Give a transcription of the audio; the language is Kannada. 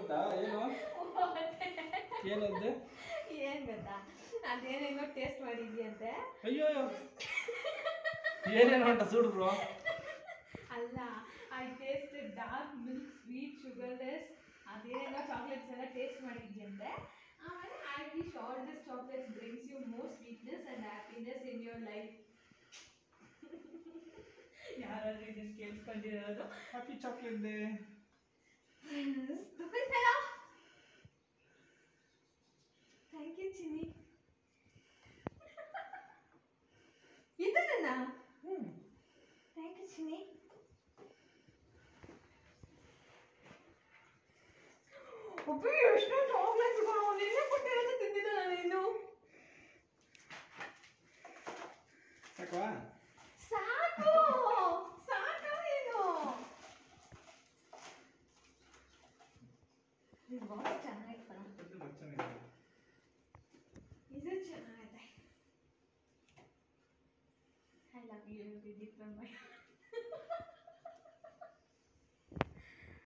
ಗೊತ್ತಾ ಏನು ಏನಂದೆ ಏನ್ ಗೊತ್ತಾ ಅದೇನೇನೋ ಟೇಸ್ಟ್ ಮಾಡಿದ್ಯಂತೆ ಅಯ್ಯೋ ಏನೇನು ಅಂತ ಸುಡ್ರು ಅಲ್ಲ I taste dark milk sweet sugarless ಅದೇನೇನೋ ಚಾಕ್ಲೇಟ್ಸ್ ಎಲ್ಲ ಟೇಸ್ಟ್ ಮಾಡಿದ್ಯಂತೆ ಆಮೇಲೆ I wish all this chocolates brings you more sweetness and happiness in your life ಯಾರಾದ್ರೂ ಇದನ್ನ ಕೇಳಿಸ್ಕೊಂಡಿರೋದು happy chocolate day Stupid fellow. Thank you, Chini. ಇದನ್ನ ಥ್ಯಾಂಕ್ ಯು ಚಿನಿ ಒಬ್ಬ ಎಷ್ಟು ಚಾಕ್ಲೇಟ್ಸ್ಗಳು ನಿನ್ನೆ ಕೊಟ್ಟಿರೋದು ತಿಂದಿಲ್ಲ ನಾನು ಇನ್ನು ಸಾಕವಾ ಸಾಕು ಸಾಕು ನೀನು ಇದು ಬಾಕ್ಸ್ ಚೆನ್ನಾಗಿತ್ತಲ್ಲ ಇದು ಚೆನ್ನಾಗಿದೆ I love you Vidith my